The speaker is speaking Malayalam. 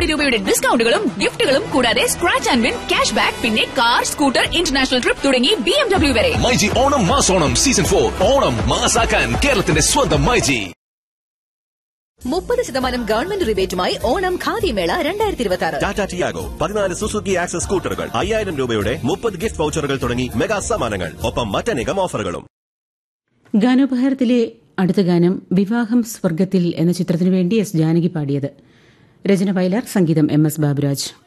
കോടി രൂപയുടെ ഡിസ്കൗണ്ടുകളും ഗിഫ്റ്റുകളും കൂടാതെ scratch and win cash back പിന്നെ കാർ സ്കൂട്ടർ ഇന്റർനാഷണൽ ട്രിപ്പ് തുടങ്ങി ബി എം ഡബ്ല്യു വരെ മൈജി ഓണം മാസോണം സീസൺ ഫോർ ഓണം മാസാക്കാൻ കേരളത്തിന്റെ സ്വന്തം മൈജി മുപ്പത് ശതമാനം ഗവൺമെന്റ് റിബേറ്റുമായി ഓണം ഖാദിമേള രണ്ടായിരത്തി ഇരുപത്തി ആറ് ടാറ്റ ടിയാഗോ പതിനാല് സുസുക്കി ആക്സസ് സ്കൂട്ടറുകൾ അയ്യായിരം രൂപയുടെ മുപ്പത് ഗിഫ്റ്റ് വൗച്ചറുകൾ തുടങ്ങി മെഗാ സമ്മാനങ്ങൾ ഒപ്പം മറ്റനേകം ഓഫറുകളും ഗാനോപഹാരത്തിലെ അടുത്ത ഗാനം വിവാഹം സ്വർഗത്തിൽ എന്ന ചിത്രത്തിനു വേണ്ടി എസ് ജാനകി പാടിയത് രചന വയലാർ സംഗീതം എം എസ് ബാബുരാജ്